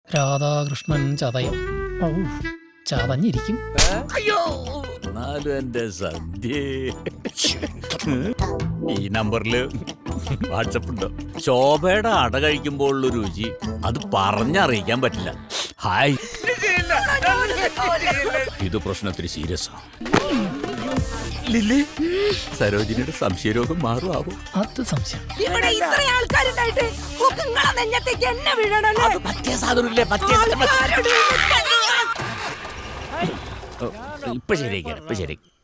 രാധാകൃഷ്ണൻ ചതയം ഔ ചതഞ്ഞിരിക്കും എന്നാലും എന്റെ സദ്യ ഈ നമ്പറില് വാട്സപ്പ് ഉണ്ടോ ശോഭയുടെ അട കഴിക്കുമ്പോഴുള്ള രുചി അത് പറഞ്ഞറിയിക്കാൻ പറ്റില്ല ഹായ് ഇത് പ്രശ്നത്തിന് സീരിയസ് ലില്ലി സരോജിനിയുടെ സംശയരോഗം മാറുമാവോ അത് സംശയം ഇവിടെ ഇത്ര ആൾക്കാരുണ്ടായിട്ട് ഒക്കെ നിങ്ങളെ നെഞ്ഞത്തേക്ക് എന്നെ വീഴണല്ലേ അത് പറ്റിയ സാധനമില്ലേ പറ്റിയ സാധനം ആൾക്കാരോട് ഇപ്പൊ ശരിയാക്കാം ഇപ്പൊ ശരി